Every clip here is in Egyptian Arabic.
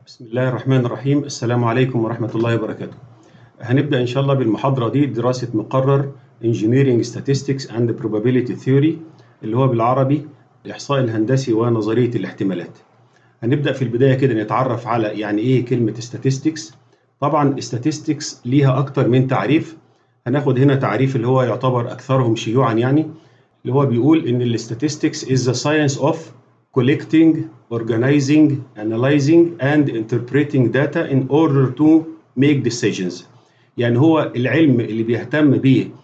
بسم الله الرحمن الرحيم السلام عليكم ورحمة الله وبركاته هنبدأ إن شاء الله بالمحاضرة دي دراسة مقرر Engineering Statistics and Probability Theory اللي هو بالعربي الإحصاء الهندسي ونظرية الاحتمالات هنبدأ في البداية كده نتعرف على يعني إيه كلمة Statistics طبعا Statistics ليها أكتر من تعريف هناخد هنا تعريف اللي هو يعتبر أكثرهم شيوعا يعني اللي هو بيقول إن ال Statistics is the science of collecting, organizing, analyzing and interpreting data in order to make decisions. يعني هو العلم اللي بيهتم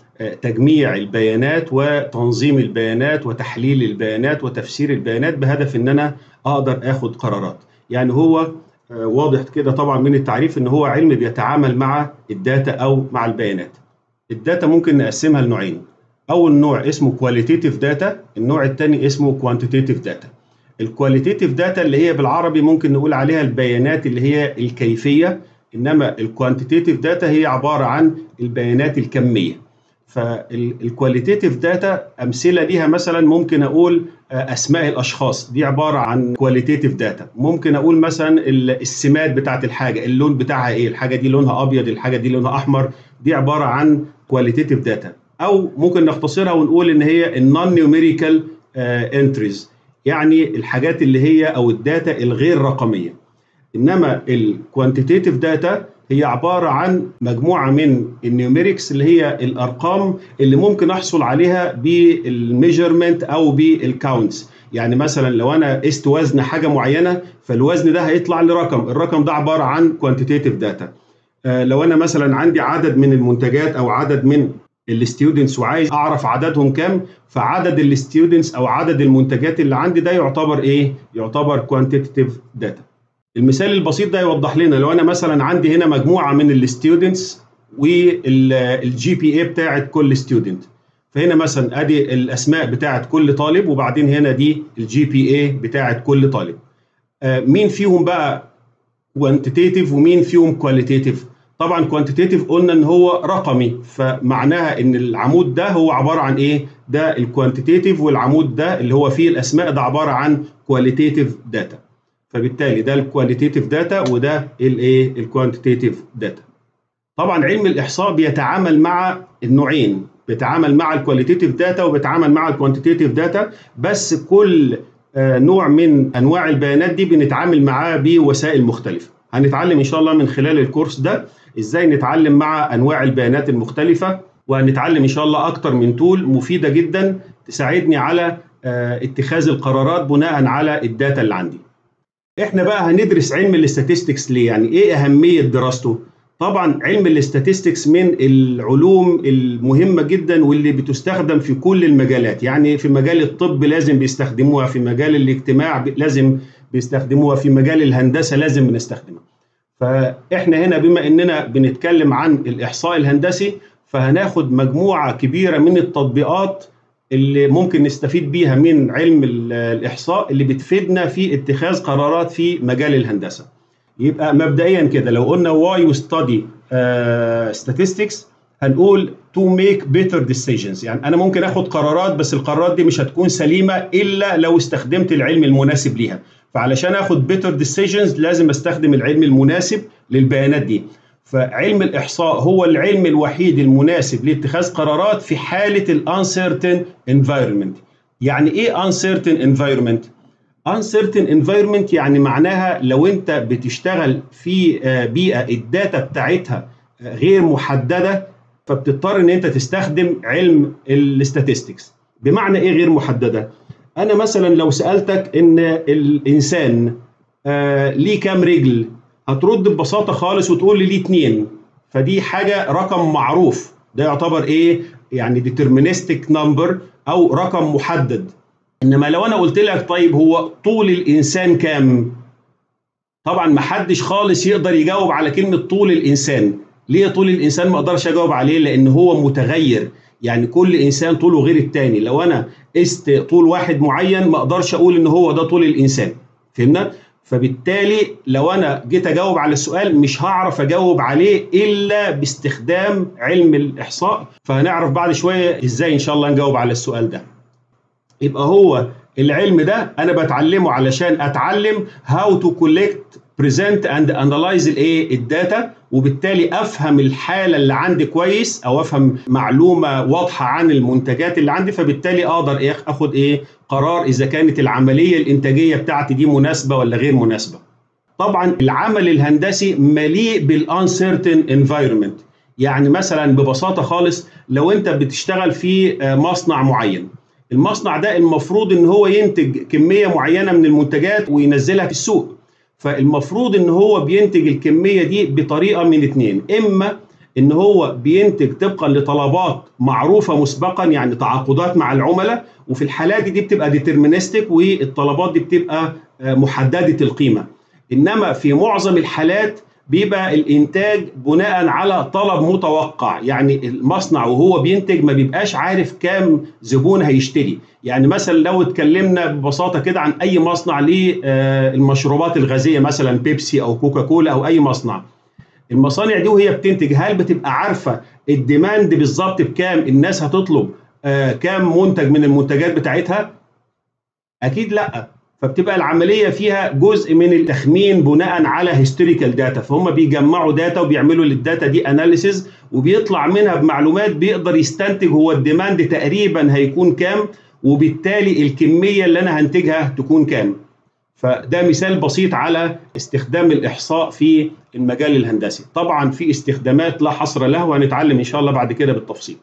بتجميع البيانات وتنظيم البيانات وتحليل البيانات وتفسير البيانات بهدف ان انا اقدر اخد قرارات. يعني هو واضح كده طبعا من التعريف ان هو علم بيتعامل مع الداتا او مع البيانات. الداتا ممكن نقسمها لنوعين. اول نوع اسمه كواليتيتيف داتا، النوع الثاني اسمه كوانتيتيف داتا. الكواليتيتيف داتا اللي هي بالعربي ممكن نقول عليها البيانات اللي هي الكيفيه انما الكوانتيتيف داتا هي عباره عن البيانات الكميه فالكواليتيتيف داتا امثله ليها مثلا ممكن اقول اسماء الاشخاص دي عباره عن كواليتيتيف داتا ممكن اقول مثلا السمات بتاعت الحاجه اللون بتاعها ايه الحاجه دي لونها ابيض الحاجه دي لونها احمر دي عباره عن كواليتيتيف داتا او ممكن نختصرها ونقول ان هي النون نيوميريكال انتريز يعني الحاجات اللي هي او الداتا الغير رقميه انما الكوانتيتيف داتا هي عباره عن مجموعه من النيوميركس اللي هي الارقام اللي ممكن احصل عليها بالميجرمنت او بالكاونتس يعني مثلا لو انا قست وزن حاجه معينه فالوزن ده هيطلع لي رقم الرقم ده عباره عن كوانتيتيف داتا آه لو انا مثلا عندي عدد من المنتجات او عدد من الستودنتس وعايز اعرف عددهم كام فعدد الستودنتس او عدد المنتجات اللي عندي ده يعتبر ايه يعتبر كوانتيتيف داتا المثال البسيط ده يوضح لنا لو انا مثلا عندي هنا مجموعه من الستودنتس والجي بي اي بتاعت كل ستودنت فهنا مثلا ادي الاسماء بتاعت كل طالب وبعدين هنا دي الجي بي اي بتاعت كل طالب آه مين فيهم بقى كوانتيتيف ومين فيهم كواليتيتيف طبعا كوانتيتيف قلنا ان هو رقمي فمعناها ان العمود ده هو عباره عن ايه ده الكوانتيتيف والعمود ده اللي هو فيه الاسماء ده عباره عن كواليتيف داتا فبالتالي ده الكواليتيف داتا وده الايه الكوانتيتيف داتا طبعا علم الاحصاء بيتعامل مع النوعين بيتعامل مع الكواليتيف داتا وبيتعامل مع الكوانتيتيف داتا بس كل نوع من انواع البيانات دي بنتعامل معاه بوسائل مختلفه هنتعلم ان شاء الله من خلال الكورس ده ازاي نتعلم مع انواع البيانات المختلفه وهنتعلم ان شاء الله اكتر من تول مفيده جدا تساعدني على اتخاذ القرارات بناء على الداتا اللي عندي احنا بقى هندرس علم الاستاتستكس ليه يعني ايه اهميه دراسته طبعا علم الاستاتستكس من العلوم المهمه جدا واللي بتستخدم في كل المجالات يعني في مجال الطب لازم بيستخدموها في مجال الاجتماع لازم بيستخدموها في مجال الهندسه لازم بنستخدمها فاحنا هنا بما اننا بنتكلم عن الاحصاء الهندسي فهناخد مجموعه كبيره من التطبيقات اللي ممكن نستفيد بيها من علم الاحصاء اللي بتفيدنا في اتخاذ قرارات في مجال الهندسه يبقى مبدئيا كده لو قلنا why you study uh, statistics هنقول to make better decisions يعني انا ممكن اخد قرارات بس القرارات دي مش هتكون سليمه الا لو استخدمت العلم المناسب ليها فعلشان اخد بيتر ديسيجنز لازم استخدم العلم المناسب للبيانات دي فعلم الاحصاء هو العلم الوحيد المناسب لاتخاذ قرارات في حاله الانسرتن انفايرمنت يعني ايه uncertain environment uncertain environment يعني معناها لو انت بتشتغل في بيئه الداتا بتاعتها غير محدده فبتضطر ان انت تستخدم علم الاستاتستكس بمعنى ايه غير محدده انا مثلا لو سالتك ان الانسان آه ليه كام رجل هترد ببساطه خالص وتقول لي ليه اتنين فدي حاجه رقم معروف ده يعتبر ايه يعني ديترمينستيك نمبر او رقم محدد انما لو انا قلت لك طيب هو طول الانسان كام طبعا ما حدش خالص يقدر يجاوب على كلمه طول الانسان ليه طول الانسان ما اقدرش اجاوب عليه لان هو متغير يعني كل انسان طوله غير التاني لو انا قست طول واحد معين ما اقدرش اقول ان هو ده طول الانسان فهمنا فبالتالي لو انا جيت اجاوب على السؤال مش هعرف اجاوب عليه الا باستخدام علم الاحصاء فهنعرف بعد شويه ازاي ان شاء الله نجاوب على السؤال ده يبقى هو العلم ده انا بتعلمه علشان اتعلم how to collect بريزنت اند انالايز الايه الداتا وبالتالي افهم الحاله اللي عندي كويس او افهم معلومه واضحه عن المنتجات اللي عندي فبالتالي اقدر ايه اخد ايه قرار اذا كانت العمليه الانتاجيه بتاعتي دي مناسبه ولا غير مناسبه طبعا العمل الهندسي مليء بالانسرتن انفايرمنت يعني مثلا ببساطه خالص لو انت بتشتغل في مصنع معين المصنع ده المفروض ان هو ينتج كميه معينه من المنتجات وينزلها في السوق فالمفروض ان هو بينتج الكميه دي بطريقه من اتنين اما ان هو بينتج طبقا لطلبات معروفه مسبقا يعني تعاقدات مع العملاء وفي الحالات دي بتبقى ديترمينستيك والطلبات دي بتبقى محدده القيمه انما في معظم الحالات بيبقى الانتاج بناء على طلب متوقع يعني المصنع وهو بينتج ما بيبقاش عارف كام زبون هيشتري يعني مثلا لو اتكلمنا ببساطه كده عن اي مصنع للمشروبات الغازيه مثلا بيبسي او كوكا كولا او اي مصنع المصانع دي وهي بتنتج هل بتبقى عارفه الديماند بالظبط بكام الناس هتطلب كام منتج من المنتجات بتاعتها اكيد لا فبتبقى العمليه فيها جزء من التخمين بناء على هيستوريكال داتا فهم بيجمعوا داتا وبيعملوا للداتا دي اناليسيز وبيطلع منها بمعلومات بيقدر يستنتج هو الديماند تقريبا هيكون كام وبالتالي الكميه اللي انا هنتجها تكون كام فده مثال بسيط على استخدام الاحصاء في المجال الهندسي طبعا في استخدامات لا حصر له وهنتعلم ان شاء الله بعد كده بالتفصيل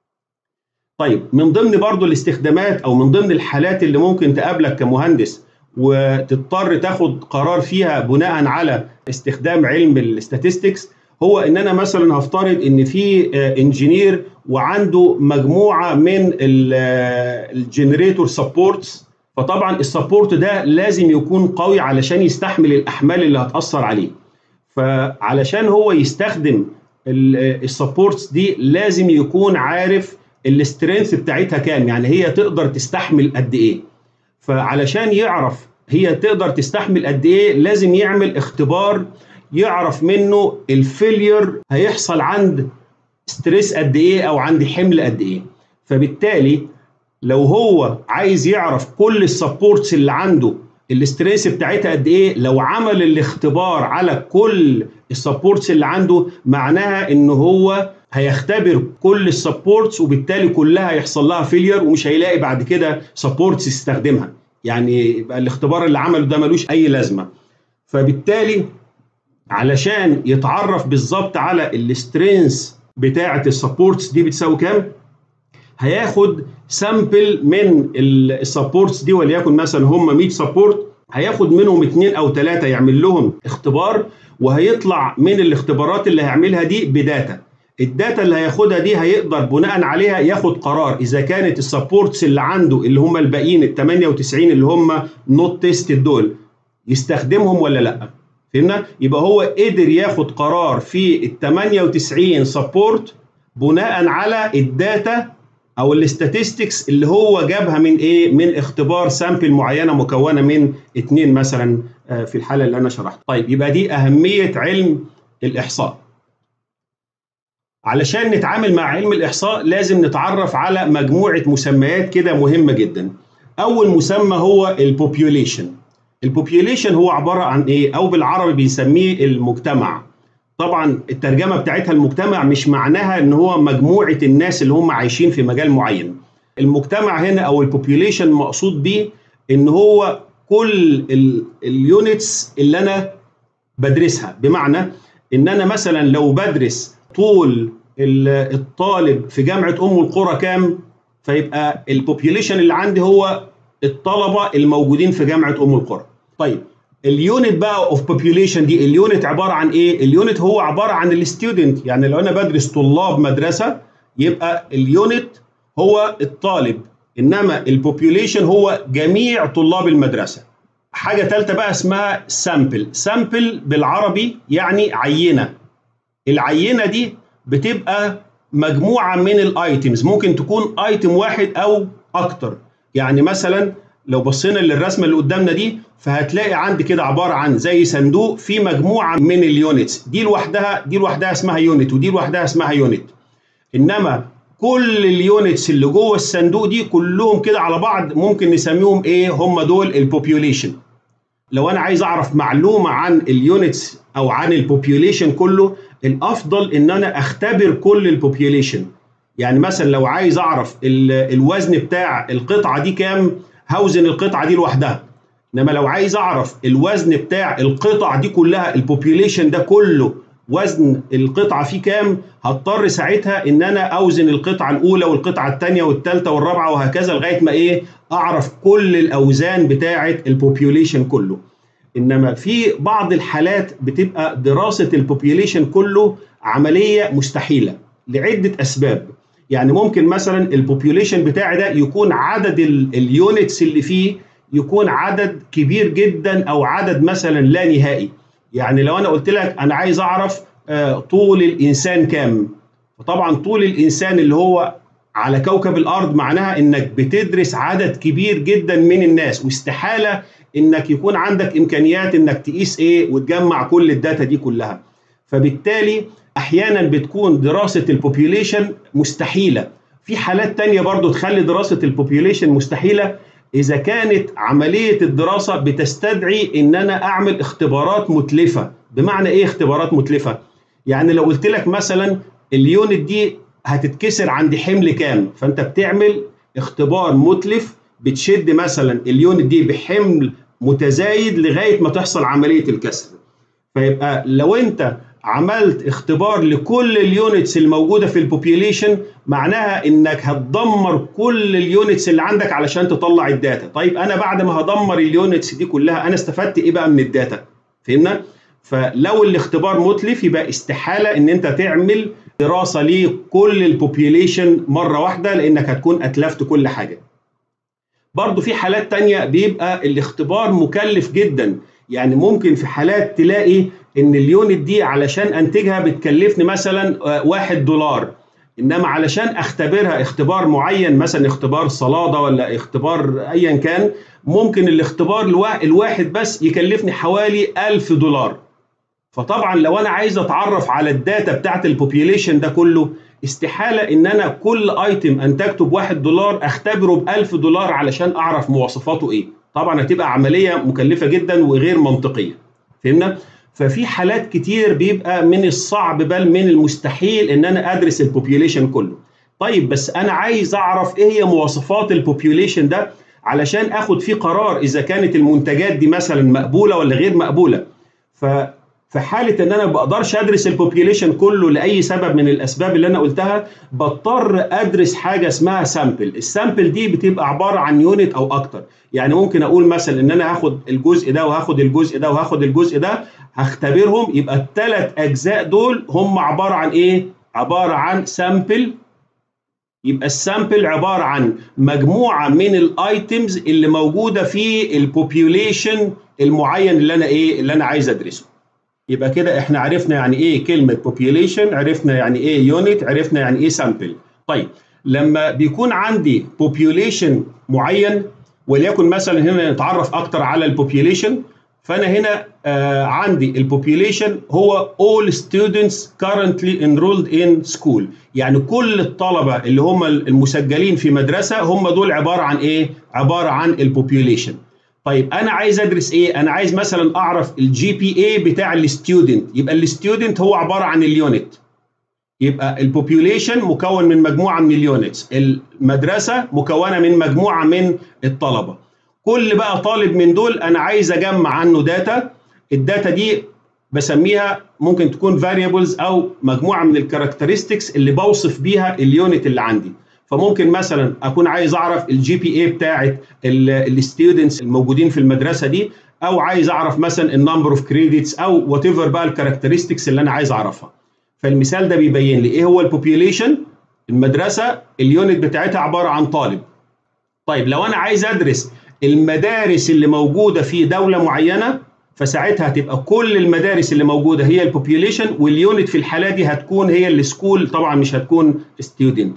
طيب من ضمن برضو الاستخدامات او من ضمن الحالات اللي ممكن تقابلك كمهندس وتضطر تاخد قرار فيها بناء على استخدام علم الاستاتستكس هو ان انا مثلا هفترض ان في انجينير وعنده مجموعه من الجنريتور سبورتس فطبعا السبورت ده لازم يكون قوي علشان يستحمل الاحمال اللي هتاثر عليه فعلشان هو يستخدم السبورتس دي لازم يكون عارف الاسترينث بتاعتها كام يعني هي تقدر تستحمل قد ايه فعلشان يعرف هي تقدر تستحمل قد ايه لازم يعمل اختبار يعرف منه الفيلير هيحصل عند ستريس قد ايه او عند حمل قد ايه فبالتالي لو هو عايز يعرف كل السبورتس اللي عنده الاستريس بتاعتها قد ايه لو عمل الاختبار على كل السبورتس اللي عنده معناها ان هو هيختبر كل السبورتس وبالتالي كلها هيحصل لها فيلير ومش هيلاقي بعد كده سبورتس يستخدمها يعني يبقى الاختبار اللي عمله ده ملوش اي لازمه فبالتالي علشان يتعرف بالظبط على الاسترينس بتاعه السبورتس دي بتساوي كام هياخد سامبل من السبورتس دي وليكن مثلا هم 100 سبورت هياخد منهم اثنين او ثلاثه يعمل لهم اختبار وهيطلع من الاختبارات اللي هيعملها دي بداتا الداتا اللي هياخدها دي هيقدر بناء عليها ياخد قرار اذا كانت السبورتس اللي عنده اللي هم الباقيين ال 98 اللي هم نوت تيستد دول يستخدمهم ولا لا فهمنا يبقى هو قدر ياخد قرار في ال 98 سبورت بناء على الداتا او الاستاتستكس اللي هو جابها من ايه من اختبار سامبل معينه مكونه من اثنين مثلا في الحاله اللي انا شرحتها طيب يبقى دي اهميه علم الاحصاء علشان نتعامل مع علم الاحصاء لازم نتعرف على مجموعه مسميات كده مهمه جدا اول مسمى هو البوبيوليشن البوبيوليشن هو عباره عن ايه او بالعربي بنسميه المجتمع طبعا الترجمه بتاعتها المجتمع مش معناها ان هو مجموعه الناس اللي هم عايشين في مجال معين المجتمع هنا او البوبيوليشن مقصود بيه ان هو كل اليونتس اللي انا بدرسها بمعنى ان انا مثلا لو بدرس طول الطالب في جامعه ام القرى كام فيبقى البوبيوليشن اللي عندي هو الطلبه الموجودين في جامعه ام القرى طيب اليونت بقى اوف بوبيوليشن دي اليونت عباره عن ايه اليونت هو عباره عن الستودنت يعني لو انا بدرس طلاب مدرسه يبقى اليونت هو الطالب انما البوبيوليشن هو جميع طلاب المدرسه حاجه ثالثه بقى اسمها سامبل سامبل بالعربي يعني عينه العينه دي بتبقى مجموعه من الايتمز ممكن تكون ايتم واحد او اكتر يعني مثلا لو بصينا للرسمه اللي قدامنا دي فهتلاقي عندي كده عباره عن زي صندوق فيه مجموعه من اليونتس دي لوحدها دي لوحدها اسمها يونت ودي لوحدها اسمها يونت انما كل اليونتس اللي جوه الصندوق دي كلهم كده على بعض ممكن نسميهم ايه هم دول البوبيوليشن لو انا عايز اعرف معلومه عن اليونتس او عن البوبيوليشن كله الافضل ان انا اختبر كل البوبيوليشن يعني مثلا لو عايز اعرف الوزن بتاع القطعه دي كام هوزن القطعه دي لوحدها انما لو عايز اعرف الوزن بتاع القطع دي كلها البوبيوليشن ده كله وزن القطعه فيه كام هضطر ساعتها ان انا اوزن القطعه الاولى والقطعه الثانيه والثالثه والرابعه وهكذا لغايه ما ايه اعرف كل الاوزان بتاعه البوبيوليشن كله انما في بعض الحالات بتبقى دراسه البوبيوليشن كله عمليه مستحيله لعده اسباب يعني ممكن مثلا البوبيوليشن بتاعي ده يكون عدد اليونتس اللي فيه يكون عدد كبير جدا او عدد مثلا لا نهائي يعني لو انا قلت لك انا عايز اعرف طول الانسان كام فطبعا طول الانسان اللي هو على كوكب الارض معناها انك بتدرس عدد كبير جدا من الناس واستحاله انك يكون عندك امكانيات انك تقيس ايه وتجمع كل الداتا دي كلها فبالتالي احيانا بتكون دراسه البوبيوليشن مستحيله في حالات تانية برضو تخلي دراسه البوبيوليشن مستحيله اذا كانت عمليه الدراسه بتستدعي ان انا اعمل اختبارات متلفه بمعنى ايه اختبارات متلفه يعني لو قلت لك مثلا اليونت دي هتتكسر عند حمل كام فانت بتعمل اختبار متلف بتشد مثلا اليونت دي بحمل متزايد لغايه ما تحصل عمليه الكسر فيبقى لو انت عملت اختبار لكل اليونتس الموجوده في البوبيوليشن معناها انك هتدمر كل اليونتس اللي عندك علشان تطلع الداتا طيب انا بعد ما هدمر اليونتس دي كلها انا استفدت ايه بقى من الداتا فهمنا فلو الاختبار متلف يبقى استحاله ان انت تعمل دراسه لكل البوبيوليشن مره واحده لانك هتكون اتلفت كل حاجه برضو في حالات تانية بيبقى الاختبار مكلف جدا يعني ممكن في حالات تلاقي ان اليونت دي علشان انتجها بتكلفني مثلا واحد دولار انما علشان اختبرها اختبار معين مثلا اختبار صلاده ولا اختبار ايا كان ممكن الاختبار الواحد بس يكلفني حوالي ألف دولار فطبعا لو انا عايز اتعرف على الداتا بتاعت البوبيوليشن ده كله استحاله ان انا كل ايتم انتجته بواحد دولار اختبره ب 1000 دولار علشان اعرف مواصفاته ايه طبعا هتبقى عمليه مكلفه جدا وغير منطقيه فهمنا ففي حالات كتير بيبقى من الصعب بل من المستحيل ان انا ادرس البوبيوليشن كله طيب بس انا عايز اعرف ايه هي مواصفات البوبيوليشن ده علشان اخد فيه قرار اذا كانت المنتجات دي مثلا مقبوله ولا غير مقبوله ف في حاله ان انا ما بقدرش ادرس البوبيوليشن كله لاي سبب من الاسباب اللي انا قلتها بضطر ادرس حاجه اسمها سامبل السامبل دي بتبقى عباره عن يونت او اكتر يعني ممكن اقول مثلا ان انا هاخد الجزء ده وهاخد الجزء ده وهاخد الجزء ده هختبرهم يبقى الثلاث اجزاء دول هم عباره عن ايه عباره عن سامبل يبقى السامبل عباره عن مجموعه من الايتمز اللي موجوده في البوبيوليشن المعين اللي انا ايه اللي انا عايز ادرسه يبقى كده احنا عرفنا يعني ايه كلمه population عرفنا يعني ايه يونت عرفنا يعني ايه سامبل طيب لما بيكون عندي population معين وليكن مثلا هنا نتعرف اكتر على البوبيوليشن فانا هنا آه عندي البوبيوليشن هو all students currently enrolled in school يعني كل الطلبه اللي هم المسجلين في مدرسه هم دول عباره عن ايه عباره عن البوبيوليشن طيب انا عايز ادرس ايه انا عايز مثلا اعرف الجي بي اي بتاع الستودنت يبقى الستودنت هو عباره عن اليونت يبقى البوبيوليشن مكون من مجموعه من اليونتس المدرسه مكونه من مجموعه من الطلبه كل بقى طالب من دول انا عايز اجمع عنه داتا الداتا دي بسميها ممكن تكون فاريبلز او مجموعه من الكاركترستكس اللي بوصف بيها اليونت اللي عندي فممكن مثلا اكون عايز اعرف الجي بي اي بتاعه الستودنتس الموجودين في المدرسه دي او عايز اعرف مثلا النمبر اوف كريدتس او وات ايفر بقى الكاركترستكس اللي انا عايز اعرفها فالمثال ده بيبين لي ايه هو البوبيوليشن المدرسه اليونت بتاعتها عباره عن طالب طيب لو انا عايز ادرس المدارس اللي موجوده في دوله معينه فساعتها هتبقى كل المدارس اللي موجوده هي البوبيوليشن واليونت في الحاله دي هتكون هي السكول طبعا مش هتكون ستودنت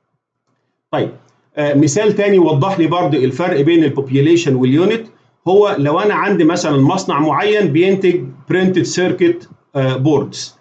طيب آه مثال تاني يوضح لي برضه الفرق بين البوبيوليشن واليونت هو لو انا عندي مثلا مصنع معين بينتج برنتد سيركت بوردز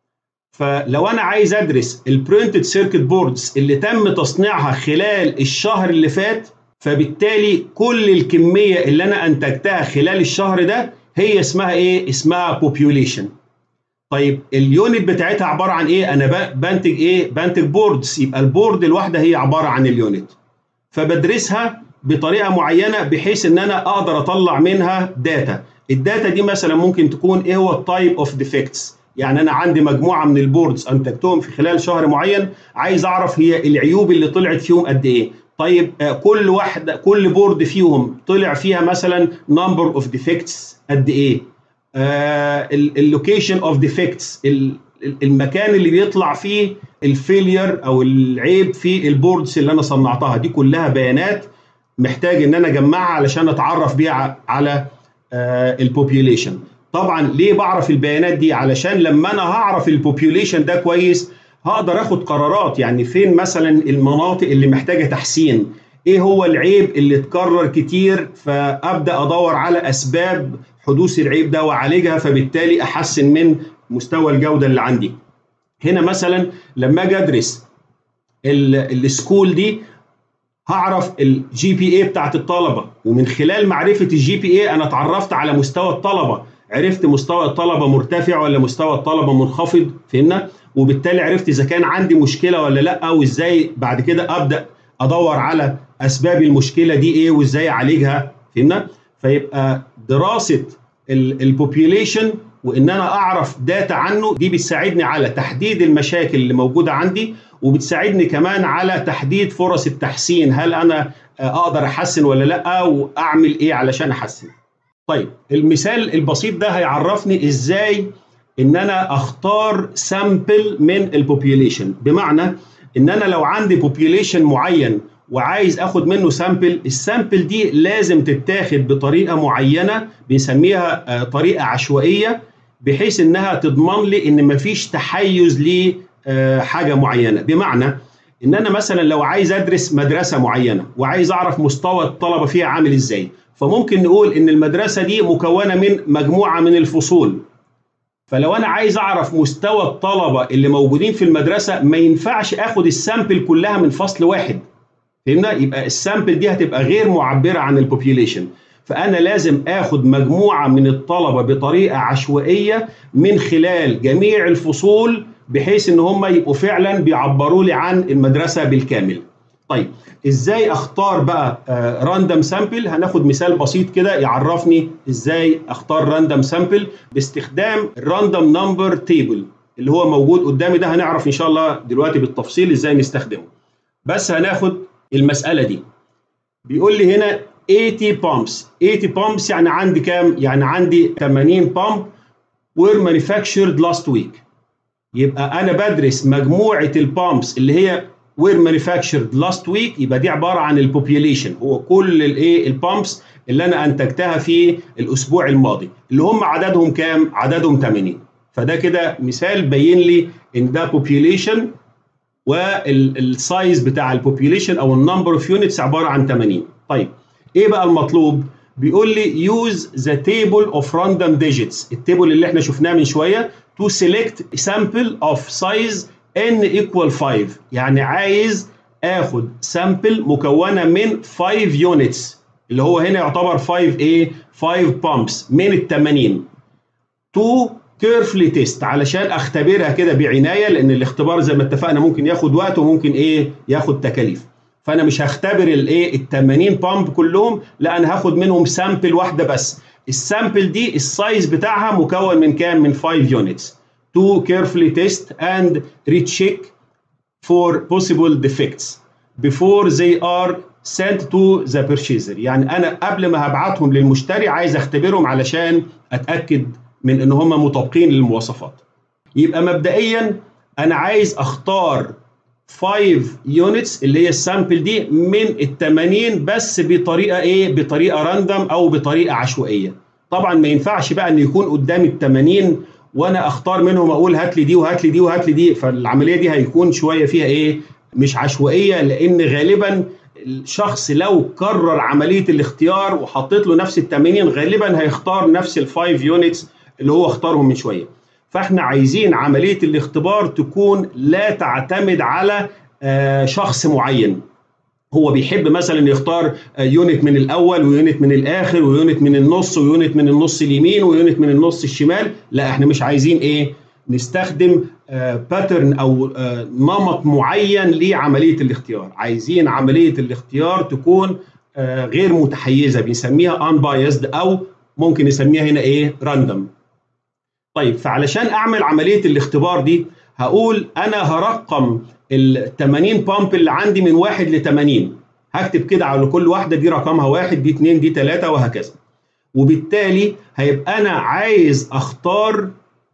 فلو انا عايز ادرس البرنتد سيركت بوردز اللي تم تصنيعها خلال الشهر اللي فات فبالتالي كل الكميه اللي انا انتجتها خلال الشهر ده هي اسمها ايه اسمها population طيب اليونت بتاعتها عباره عن ايه انا بنتج ايه بنتج بوردز يبقى البورد الواحده هي عباره عن اليونت فبدرسها بطريقه معينه بحيث ان انا اقدر اطلع منها داتا الداتا دي مثلا ممكن تكون ايه هو التايب اوف ديفكتس يعني انا عندي مجموعه من البوردز انتجتهم في خلال شهر معين عايز اعرف هي العيوب اللي طلعت فيهم قد ايه طيب كل واحده كل بورد فيهم طلع فيها مثلا نمبر اوف ديفكتس قد ايه اللوكيشن اوف ديفكتس المكان اللي بيطلع فيه الفيلير او العيب في البوردز اللي انا صنعتها دي كلها بيانات محتاج ان انا اجمعها علشان اتعرف بيها على البوبيوليشن طبعا ليه بعرف البيانات دي علشان لما انا هعرف البوبيوليشن ده كويس هقدر اخد قرارات يعني فين مثلا المناطق اللي محتاجه تحسين ايه هو العيب اللي اتكرر كتير فابدا ادور على اسباب حدوث العيب ده واعالجها فبالتالي احسن من مستوى الجوده اللي عندي هنا مثلا لما اجي ادرس السكول دي هعرف الجي بي اي بتاعت الطلبه ومن خلال معرفه الجي بي اي انا اتعرفت على مستوى الطلبه عرفت مستوى الطلبه مرتفع ولا مستوى الطلبه منخفض فهمنا وبالتالي عرفت اذا كان عندي مشكله ولا لا وازاي بعد كده ابدا ادور على اسباب المشكله دي ايه وازاي اعالجها فهمنا فيبقى دراسه البوبيوليشن وان انا اعرف داتا عنه دي بتساعدني على تحديد المشاكل اللي موجوده عندي وبتساعدني كمان على تحديد فرص التحسين هل انا اقدر احسن ولا لا واعمل ايه علشان احسن طيب المثال البسيط ده هيعرفني ازاي ان انا اختار سامبل من البوبيوليشن بمعنى ان انا لو عندي بوبيوليشن معين وعايز اخد منه سامبل السامبل دي لازم تتاخد بطريقه معينه بنسميها طريقه عشوائيه بحيث انها تضمن لي ان مفيش تحيز لحاجه معينه بمعنى ان انا مثلا لو عايز ادرس مدرسه معينه وعايز اعرف مستوى الطلبه فيها عامل ازاي فممكن نقول ان المدرسه دي مكونه من مجموعه من الفصول فلو انا عايز اعرف مستوى الطلبه اللي موجودين في المدرسه ما ينفعش اخد السامبل كلها من فصل واحد فهمنا يبقى السامبل دي هتبقى غير معبره عن البوبيوليشن فانا لازم اخد مجموعه من الطلبه بطريقه عشوائيه من خلال جميع الفصول بحيث ان هم يبقوا فعلا بيعبروا لي عن المدرسه بالكامل طيب ازاي اختار بقى راندوم سامبل هناخد مثال بسيط كده يعرفني ازاي اختار راندوم سامبل باستخدام الراندوم نمبر تيبل اللي هو موجود قدامي ده هنعرف ان شاء الله دلوقتي بالتفصيل ازاي نستخدمه بس هناخد المساله دي بيقول لي هنا 80 بامبس 80 بامبس يعني عندي كام يعني عندي 80 بامب were manufactured last week يبقى انا بدرس مجموعه البامبس اللي هي were manufactured last week يبقى دي عباره عن البوبيوليشن هو كل الايه البامبس اللي انا انتجتها في الاسبوع الماضي اللي هم عددهم كام عددهم 80 فده كده مثال بين لي ان ده بوبيوليشن والسايز بتاع البوبيوليشن او النمبر اوف يونتس عباره عن 80 طيب ايه بقى المطلوب بيقول لي يوز ذا تيبل اوف راندوم ديجيتس التيبل اللي احنا شفناه من شويه تو سيلكت سامبل اوف سايز n equal 5 يعني عايز اخد سامبل مكونه من 5 يونتس اللي هو هنا يعتبر 5 ايه 5 بامبس من ال 80 تو كيرفلي تيست علشان اختبرها كده بعنايه لان الاختبار زي ما اتفقنا ممكن ياخد وقت وممكن ايه ياخد تكاليف فانا مش هختبر الايه ال 80 بامب كلهم لا انا هاخد منهم سامبل واحده بس السامبل دي السايز بتاعها مكون من كام من 5 يونتس to carefully test and recheck for possible defects before they are sent to the purchaser يعني انا قبل ما هبعتهم للمشتري عايز اختبرهم علشان اتاكد من ان هم مطابقين للمواصفات يبقى مبدئيا انا عايز اختار 5 يونتس اللي هي السامبل دي من ال 80 بس بطريقه ايه بطريقه راندوم او بطريقه عشوائيه طبعا ما ينفعش بقى ان يكون قدامي ال 80 وانا اختار منهم اقول هات لي دي وهات لي دي وهات لي دي فالعمليه دي هيكون شويه فيها ايه مش عشوائيه لان غالبا الشخص لو كرر عمليه الاختيار وحطيت له نفس ال 80 غالبا هيختار نفس ال 5 يونتس اللي هو اختارهم من شويه فاحنا عايزين عمليه الاختبار تكون لا تعتمد على شخص معين هو بيحب مثلا يختار يونت من الاول ويونت من الاخر ويونت من النص ويونت من النص اليمين ويونت من النص الشمال لا احنا مش عايزين ايه نستخدم باترن او آه، نمط معين لعمليه الاختيار عايزين عمليه الاختيار تكون آه، غير متحيزه بنسميها unbiased او ممكن نسميها هنا ايه راندوم طيب فعلشان اعمل عمليه الاختبار دي هقول انا هرقم ال 80 بامب اللي عندي من 1 ل 80 هكتب كده على كل واحده دي رقمها 1 دي 2 دي 3 وهكذا وبالتالي هيبقى انا عايز اختار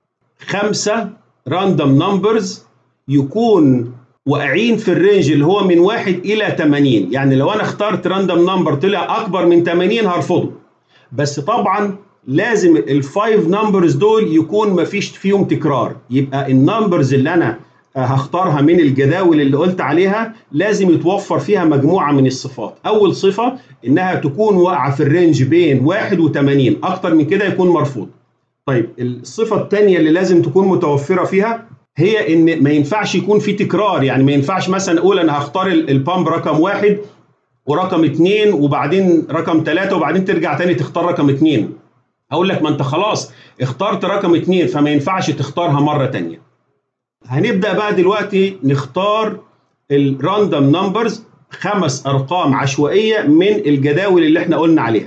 خمسه راندوم نمبرز يكون واقعين في الرينج اللي هو من 1 الى 80 يعني لو انا اخترت راندوم نمبر طلع اكبر من 80 هرفضه بس طبعا لازم الفايف نمبرز دول يكون ما فيش فيهم تكرار يبقى النمبرز اللي انا هختارها من الجداول اللي قلت عليها لازم يتوفر فيها مجموعه من الصفات اول صفه انها تكون واقعه في الرينج بين 1 و80 اكتر من كده يكون مرفوض طيب الصفه الثانيه اللي لازم تكون متوفره فيها هي ان ما ينفعش يكون في تكرار يعني ما ينفعش مثلا اقول انا هختار البامب رقم واحد ورقم اثنين وبعدين رقم ثلاثه وبعدين ترجع تاني تختار رقم اثنين اقول لك ما انت خلاص اخترت رقم اثنين فما ينفعش تختارها مره تانيه هنبدا بقى دلوقتي نختار الراندوم نمبرز خمس ارقام عشوائيه من الجداول اللي احنا قلنا عليها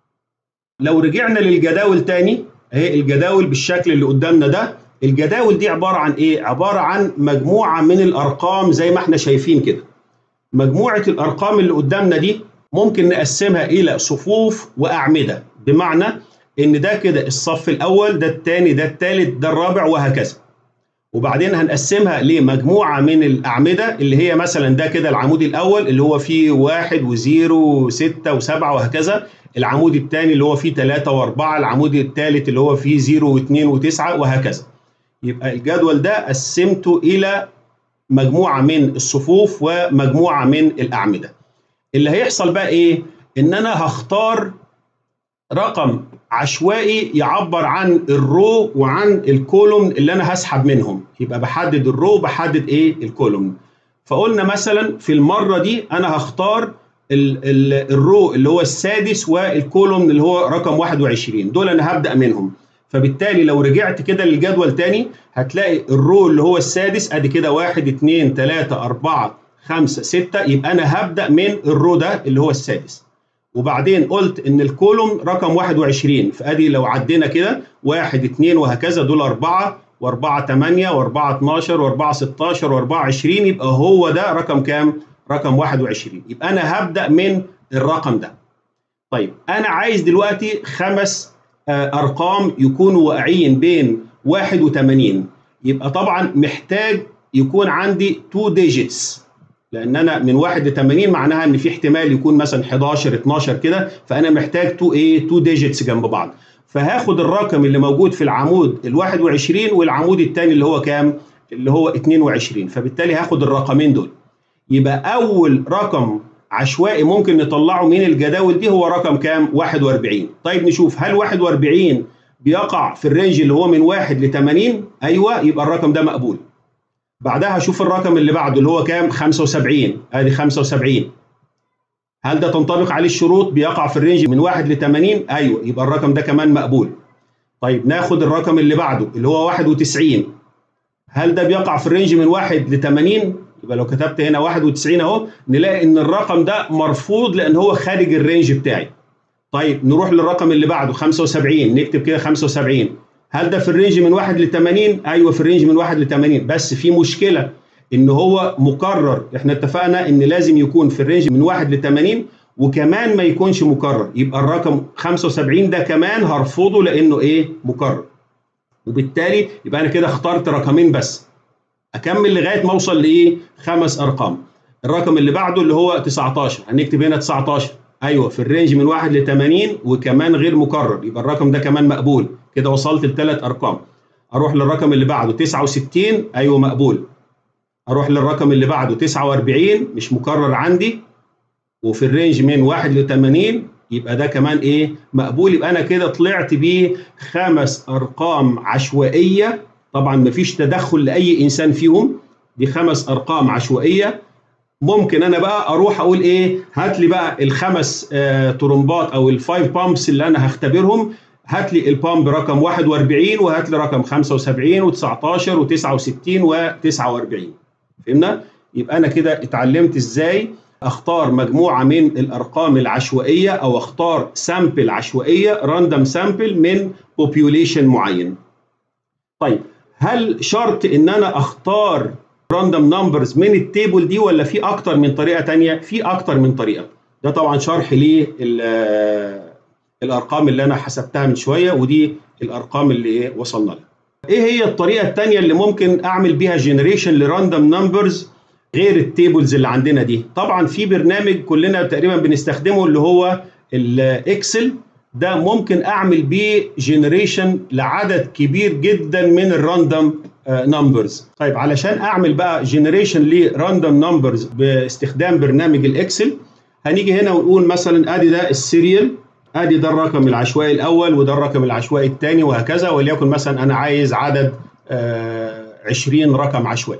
لو رجعنا للجداول تاني اهي الجداول بالشكل اللي قدامنا ده الجداول دي عباره عن ايه عباره عن مجموعه من الارقام زي ما احنا شايفين كده مجموعه الارقام اللي قدامنا دي ممكن نقسمها الى صفوف واعمده بمعنى ان ده كده الصف الاول ده الثاني ده الثالث ده الرابع وهكذا وبعدين هنقسمها لمجموعه من الاعمده اللي هي مثلا ده كده العمود الاول اللي هو فيه واحد وزيرو وستة وسبعة وهكذا العمود الثاني اللي هو فيه ثلاثة وأربعة العمود الثالث اللي هو فيه زيرو واثنين وتسعة وهكذا يبقى الجدول ده قسمته إلى مجموعة من الصفوف ومجموعة من الأعمدة اللي هيحصل بقى إيه؟ إن أنا هختار رقم عشوائي يعبر عن الرو وعن الكولوم اللي انا هسحب منهم يبقى بحدد الرو وبحدد ايه الكولوم فقلنا مثلا في المره دي انا هختار ال ال الرو اللي هو السادس والكولوم اللي هو رقم 21 دول انا هبدا منهم فبالتالي لو رجعت كده للجدول تاني هتلاقي الرو اللي هو السادس ادي كده 1 2 3 4 5 6 يبقى انا هبدا من الرو ده اللي هو السادس وبعدين قلت ان الكولوم رقم 21 فادي لو عدينا كده 1 2 وهكذا دول اربعه و4 8 و4 12 و4 16 و4 20 يبقى هو ده رقم كام؟ رقم 21 يبقى انا هبدا من الرقم ده. طيب انا عايز دلوقتي خمس ارقام يكونوا واقعين بين 81 يبقى طبعا محتاج يكون عندي 2 ديجيتس لان انا من 1 ل 80 معناها ان في احتمال يكون مثلا 11 12 كده فانا محتاج 2 ايه 2 ديجيتس جنب بعض فهاخد الرقم اللي موجود في العمود ال 21 والعمود الثاني اللي هو كام؟ اللي هو 22 فبالتالي هاخد الرقمين دول يبقى اول رقم عشوائي ممكن نطلعه من الجداول دي هو رقم كام؟ 41 طيب نشوف هل 41 بيقع في الرينج اللي هو من 1 ل 80 ايوه يبقى الرقم ده مقبول بعدها اشوف الرقم اللي بعده اللي هو كام 75 ادي 75 هل ده تنطبق عليه الشروط بيقع في الرينج من 1 ل 80 ايوه يبقى الرقم ده كمان مقبول طيب ناخد الرقم اللي بعده اللي هو 91 هل ده بيقع في الرينج من 1 ل 80 يبقى لو كتبت هنا 91 اهو نلاقي ان الرقم ده مرفوض لان هو خارج الرينج بتاعي طيب نروح للرقم اللي بعده 75 نكتب كده 75 هل ده في الرينج من 1 ل 80 ايوه في الرينج من 1 ل 80 بس في مشكله ان هو مكرر احنا اتفقنا ان لازم يكون في الرينج من 1 ل 80 وكمان ما يكونش مكرر يبقى الرقم 75 ده كمان هرفضه لانه ايه مكرر وبالتالي يبقى انا كده اخترت رقمين بس اكمل لغايه ما اوصل لايه خمس ارقام الرقم اللي بعده اللي هو 19 هنكتب هنا 19 ايوه في الرينج من 1 ل 80 وكمان غير مكرر يبقى الرقم ده كمان مقبول كده وصلت لثلاث ارقام اروح للرقم اللي بعده 69 ايوه مقبول اروح للرقم اللي بعده 49 مش مكرر عندي وفي الرينج من 1 ل 80 يبقى ده كمان ايه مقبول يبقى انا كده طلعت بيه خمس ارقام عشوائيه طبعا مفيش تدخل لاي انسان فيهم دي خمس ارقام عشوائيه ممكن انا بقى اروح اقول ايه هات لي بقى الخمس آه ترمبات او الفايف بامبس اللي انا هختبرهم هات لي البامب رقم 41 وهات لي رقم 75 و19 و69 و49 فهمنا يبقى انا كده اتعلمت ازاي اختار مجموعه من الارقام العشوائيه او اختار سامبل عشوائيه راندوم سامبل من بوبيوليشن معين طيب هل شرط ان انا اختار راندوم نمبرز من التيبل دي ولا في اكتر من طريقه تانية في اكتر من طريقه ده طبعا شرح للارقام اللي انا حسبتها من شويه ودي الارقام اللي وصلنا لها ايه هي الطريقه الثانيه اللي ممكن اعمل بيها جنريشن لراندوم نمبرز غير التيبلز اللي عندنا دي طبعا في برنامج كلنا تقريبا بنستخدمه اللي هو الاكسل ده ممكن اعمل بيه جنريشن لعدد كبير جدا من الراندوم نمبرز طيب علشان اعمل بقى جنريشن لراندوم نمبرز باستخدام برنامج الاكسل هنيجي هنا ونقول مثلا ادي ده السيريال ادي ده الرقم العشوائي الاول وده الرقم العشوائي الثاني وهكذا وليكن مثلا انا عايز عدد 20 رقم عشوائي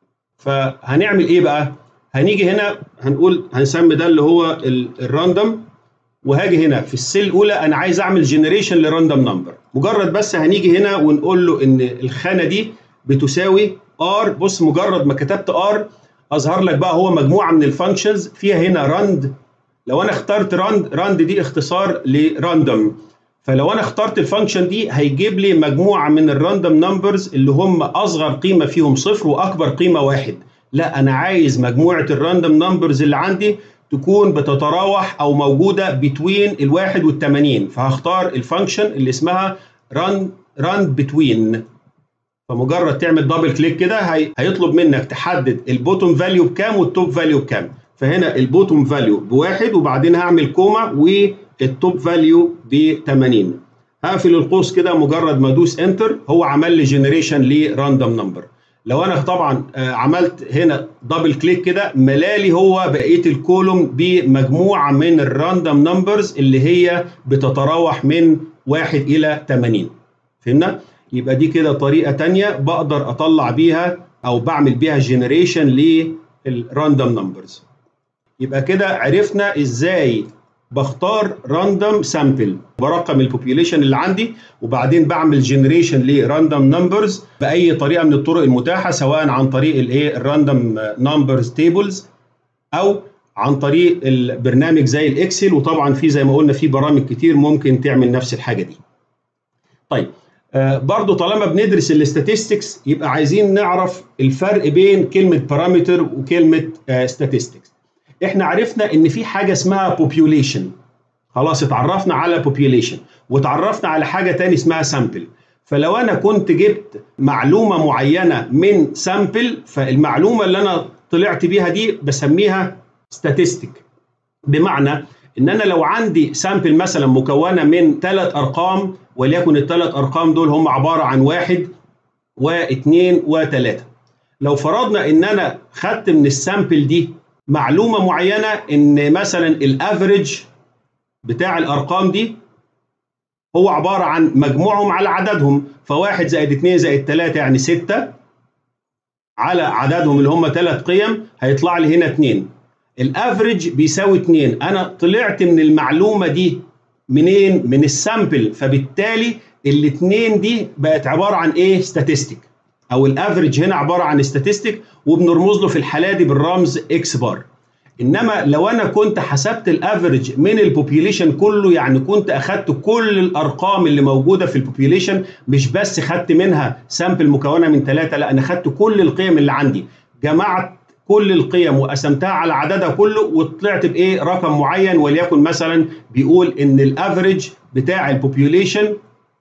فهنعمل ايه بقى هنيجي هنا هنقول هنسمي ده اللي هو الراندوم وهاجي هنا في السيل الاولى انا عايز اعمل جنريشن لراندوم نمبر مجرد بس هنيجي هنا ونقول له ان الخانه دي بتساوي ار بص مجرد ما كتبت ار اظهر لك بقى هو مجموعه من الفانكشنز فيها هنا راند لو انا اخترت راند راند دي اختصار لراندوم فلو انا اخترت الفانكشن دي هيجيب لي مجموعه من الراندوم نمبرز اللي هم اصغر قيمه فيهم صفر واكبر قيمه واحد لا انا عايز مجموعه الراندوم نمبرز اللي عندي تكون بتتراوح او موجوده بتوين الواحد والثمانين فهختار الفانكشن اللي اسمها run run between فمجرد تعمل دبل كليك كده هي... هيطلب منك تحدد البوتوم فاليو بكام والتوب فاليو بكام فهنا البوتوم فاليو بواحد وبعدين هعمل كوما والتوب فاليو ب 80 هقفل القوس كده مجرد ما ادوس انتر هو عمل لي جنريشن لراندوم نمبر لو انا طبعا عملت هنا دبل كليك كده ملالي هو بقيه الكولوم بمجموعه من الراندوم نمبرز اللي هي بتتراوح من 1 الى 80 فهمنا يبقى دي كده طريقه تانية بقدر اطلع بيها او بعمل بيها جنريشن للراندوم نمبرز يبقى كده عرفنا ازاي بختار راندوم سامبل برقم البوبيوليشن اللي عندي وبعدين بعمل جنريشن لراندوم نمبرز باي طريقه من الطرق المتاحه سواء عن طريق الايه الراندوم نمبرز تيبلز او عن طريق البرنامج زي الاكسل وطبعا في زي ما قلنا في برامج كتير ممكن تعمل نفس الحاجه دي. طيب آه برضو طالما بندرس الاستاتستكس يبقى عايزين نعرف الفرق بين كلمه بارامتر وكلمه statistics. احنا عرفنا ان في حاجه اسمها population خلاص اتعرفنا على population وتعرفنا على حاجه تاني اسمها sample فلو انا كنت جبت معلومه معينه من سامبل فالمعلومه اللي انا طلعت بيها دي بسميها statistic بمعنى ان انا لو عندي سامبل مثلا مكونه من ثلاث ارقام وليكن الثلاث ارقام دول هم عباره عن واحد واثنين وثلاثه لو فرضنا ان انا خدت من السامبل دي معلومه معينه ان مثلا الافريج بتاع الارقام دي هو عباره عن مجموعهم على عددهم فواحد زائد اثنين زائد ثلاثه يعني سته على عددهم اللي هم ثلاث قيم هيطلع لي هنا اثنين الافريج بيساوي اثنين انا طلعت من المعلومه دي منين؟ من السامبل فبالتالي الاثنين دي بقت عباره عن ايه؟ ستاتستيك او الافريج هنا عباره عن ستاتستيك وبنرمز له في الحاله دي بالرمز اكس بار انما لو انا كنت حسبت الافريج من البوبيوليشن كله يعني كنت اخدت كل الارقام اللي موجوده في البوبيوليشن مش بس خدت منها سامبل مكونه من ثلاثه لا انا خدت كل القيم اللي عندي جمعت كل القيم وقسمتها على عددها كله وطلعت بايه رقم معين وليكن مثلا بيقول ان الافريج بتاع البوبيوليشن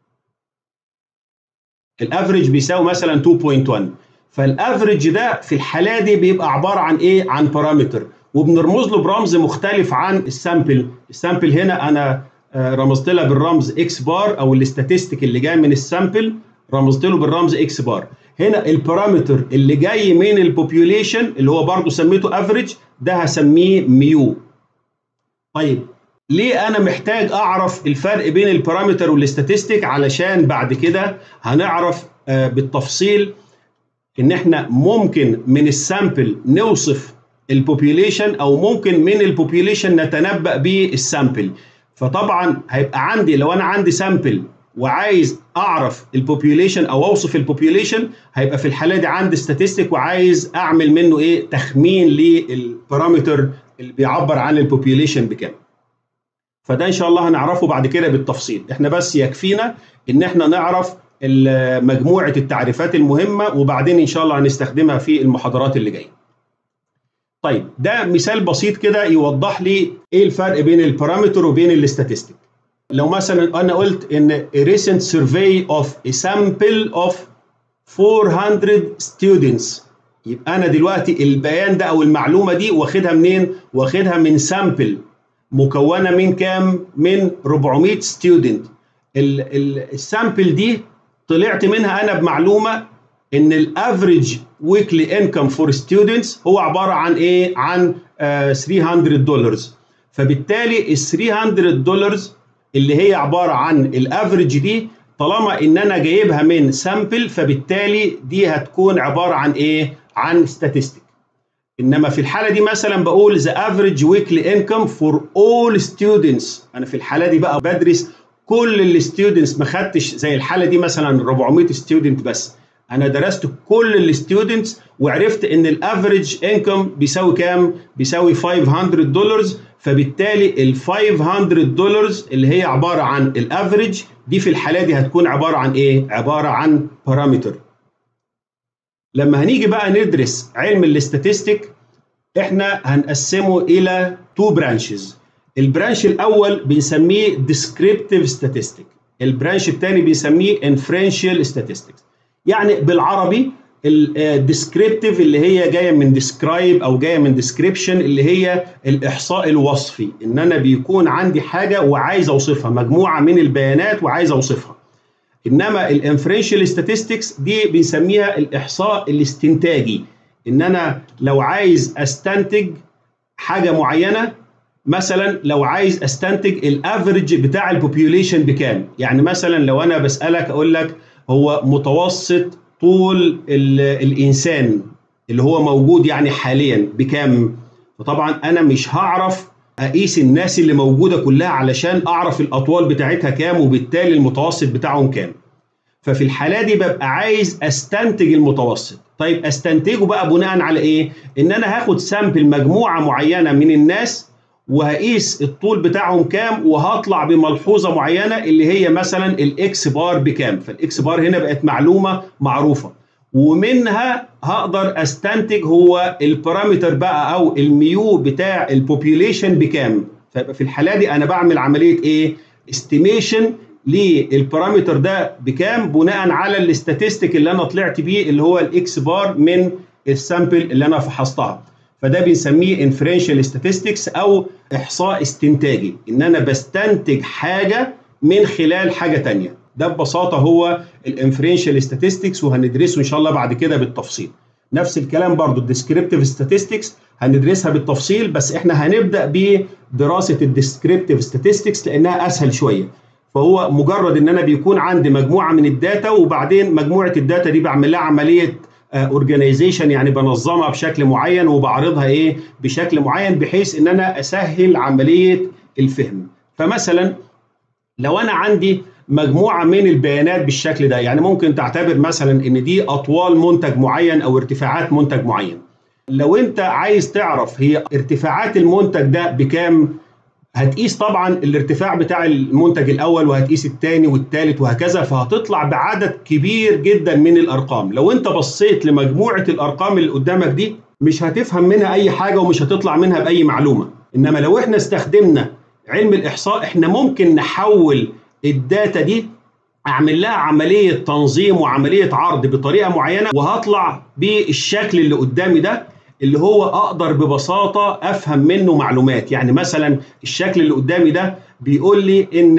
الافريج بيساوي مثلا 2.1 فالافريج ده في الحاله دي بيبقى عباره عن ايه عن بارامتر وبنرمز له برمز مختلف عن السامبل السامبل هنا انا رمزت لها بالرمز اكس بار او الاستاتستيك اللي جاي من السامبل رمزت له بالرمز اكس بار هنا البارامتر اللي جاي من البوبيوليشن اللي هو برضه سميته افريج ده هسميه ميو طيب ليه انا محتاج اعرف الفرق بين البارامتر والاستاتستيك علشان بعد كده هنعرف بالتفصيل ان احنا ممكن من السامبل نوصف البوبيوليشن او ممكن من البوبيوليشن نتنبأ بالسامبل فطبعا هيبقى عندي لو انا عندي سامبل وعايز اعرف البوبيوليشن او اوصف البوبيوليشن هيبقى في الحاله دي عندي ستاتستيك وعايز اعمل منه ايه تخمين للبارامتر اللي بيعبر عن البوبيوليشن بكام فده ان شاء الله هنعرفه بعد كده بالتفصيل احنا بس يكفينا ان احنا نعرف مجموعه التعريفات المهمه وبعدين ان شاء الله هنستخدمها في المحاضرات اللي جايه طيب ده مثال بسيط كده يوضح لي ايه الفرق بين البارامتر وبين الاستاتستيك لو مثلا انا قلت ان a recent survey of a sample of 400 students يبقى انا دلوقتي البيان ده او المعلومه دي واخدها منين واخدها من سامبل مكونه من كام من 400 ستودنت السامبل دي طلعت منها انا بمعلومه ان الافريج ويكلي انكم فور ستودنتس هو عباره عن ايه عن آه 300 دولار فبالتالي ال 300 دولار اللي هي عباره عن الافريج دي طالما ان انا جايبها من سامبل فبالتالي دي هتكون عباره عن ايه عن ستاتستيك انما في الحاله دي مثلا بقول the average weekly income for all students انا في الحاله دي بقى بدرس كل الستودنتس ما خدتش زي الحاله دي مثلا 400 ستودنت بس انا درست كل الستودنتس وعرفت ان الافريج انكم بيساوي كام بيساوي 500 دولار فبالتالي ال 500 دولار اللي هي عباره عن الافريج دي في الحاله دي هتكون عباره عن ايه عباره عن بارامتر لما هنيجي بقى ندرس علم الاستاتستيك احنا هنقسمه الى تو برانشز البرانش الاول بنسميه descriptive statistic البرانش الثاني بنسميه inferential statistics يعني بالعربي الديسكريبتيف اللي هي جايه من ديسكرايب او جايه من ديسكريبشن اللي هي الاحصاء الوصفي ان انا بيكون عندي حاجه وعايز اوصفها مجموعه من البيانات وعايز اوصفها انما الانفرنشال statistics دي بنسميها الاحصاء الاستنتاجي ان انا لو عايز استنتج حاجه معينه مثلا لو عايز استنتج الافريج بتاع البوبيوليشن بكام يعني مثلا لو انا بسالك اقول لك هو متوسط طول الانسان اللي هو موجود يعني حاليا بكام فطبعا انا مش هعرف اقيس الناس اللي موجوده كلها علشان اعرف الاطوال بتاعتها كام وبالتالي المتوسط بتاعهم كام ففي الحاله دي ببقى عايز استنتج المتوسط طيب استنتجه بقى بناء على ايه ان انا هاخد سامبل مجموعه معينه من الناس وهقيس الطول بتاعهم كام وهطلع بملحوظه معينه اللي هي مثلا الاكس بار بكام فالاكس بار هنا بقت معلومه معروفه ومنها هقدر استنتج هو البارامتر بقى او الميو بتاع البوبيوليشن بكام فيبقى في الحاله دي انا بعمل عمليه ايه استيميشن للبارامتر ده بكام بناء على الاستاتستيك اللي انا طلعت بيه اللي هو الاكس بار من السامبل اللي انا فحصتها فده بنسميه inferential statistics او احصاء استنتاجي ان انا بستنتج حاجه من خلال حاجه تانية ده ببساطه هو الانفرنشال statistics وهندرسه ان شاء الله بعد كده بالتفصيل نفس الكلام برضو الديسكريبتيف statistics هندرسها بالتفصيل بس احنا هنبدا بدراسه الديسكريبتيف statistics لانها اسهل شويه فهو مجرد ان انا بيكون عندي مجموعه من الداتا وبعدين مجموعه الداتا دي بعمل لها عمليه اورجانيزيشن يعني بنظمها بشكل معين وبعرضها ايه بشكل معين بحيث ان انا اسهل عمليه الفهم فمثلا لو انا عندي مجموعه من البيانات بالشكل ده يعني ممكن تعتبر مثلا ان دي اطوال منتج معين او ارتفاعات منتج معين لو انت عايز تعرف هي ارتفاعات المنتج ده بكام هتقيس طبعا الارتفاع بتاع المنتج الاول وهتقيس الثاني والثالث وهكذا فهتطلع بعدد كبير جدا من الارقام لو انت بصيت لمجموعه الارقام اللي قدامك دي مش هتفهم منها اي حاجه ومش هتطلع منها باي معلومه انما لو احنا استخدمنا علم الاحصاء احنا ممكن نحول الداتا دي اعمل لها عمليه تنظيم وعمليه عرض بطريقه معينه وهطلع بالشكل اللي قدامي ده اللي هو اقدر ببساطه افهم منه معلومات يعني مثلا الشكل اللي قدامي ده بيقول لي ان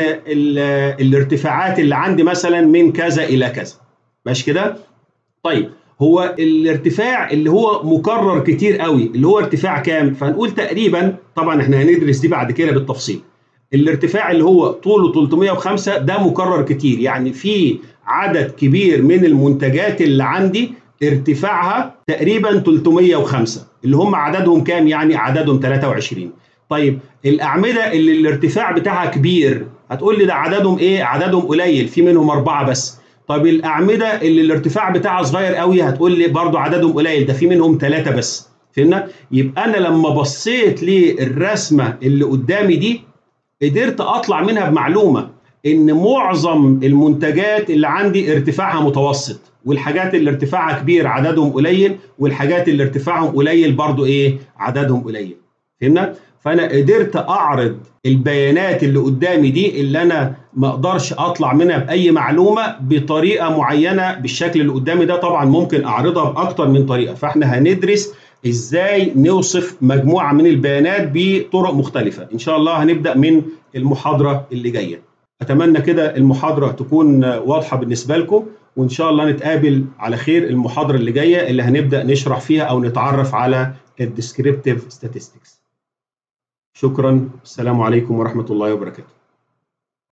الارتفاعات اللي عندي مثلا من كذا الى كذا ماشي كده طيب هو الارتفاع اللي هو مكرر كتير قوي اللي هو ارتفاع كام فهنقول تقريبا طبعا احنا هندرس دي بعد كده بالتفصيل الارتفاع اللي هو طوله 305 ده مكرر كتير يعني في عدد كبير من المنتجات اللي عندي ارتفاعها تقريبا 305 اللي هم عددهم كام يعني عددهم 23 طيب الاعمده اللي الارتفاع بتاعها كبير هتقول لي ده عددهم ايه عددهم قليل في منهم اربعه بس طب الاعمده اللي الارتفاع بتاعها صغير قوي هتقول لي برضو عددهم قليل ده في منهم ثلاثه بس فهمنا يبقى انا لما بصيت للرسمه اللي قدامي دي قدرت اطلع منها بمعلومه ان معظم المنتجات اللي عندي ارتفاعها متوسط والحاجات اللي ارتفاعها كبير عددهم قليل والحاجات اللي ارتفاعهم قليل برضو ايه عددهم قليل فهمنا فانا قدرت اعرض البيانات اللي قدامي دي اللي انا ما اقدرش اطلع منها باي معلومه بطريقه معينه بالشكل اللي قدامي ده طبعا ممكن اعرضها باكتر من طريقه فاحنا هندرس ازاي نوصف مجموعه من البيانات بطرق مختلفه ان شاء الله هنبدا من المحاضره اللي جايه اتمنى كده المحاضره تكون واضحه بالنسبه لكم وان شاء الله نتقابل على خير المحاضره اللي جايه اللي هنبدا نشرح فيها او نتعرف على الديسكريبتيف statistics شكرا السلام عليكم ورحمه الله وبركاته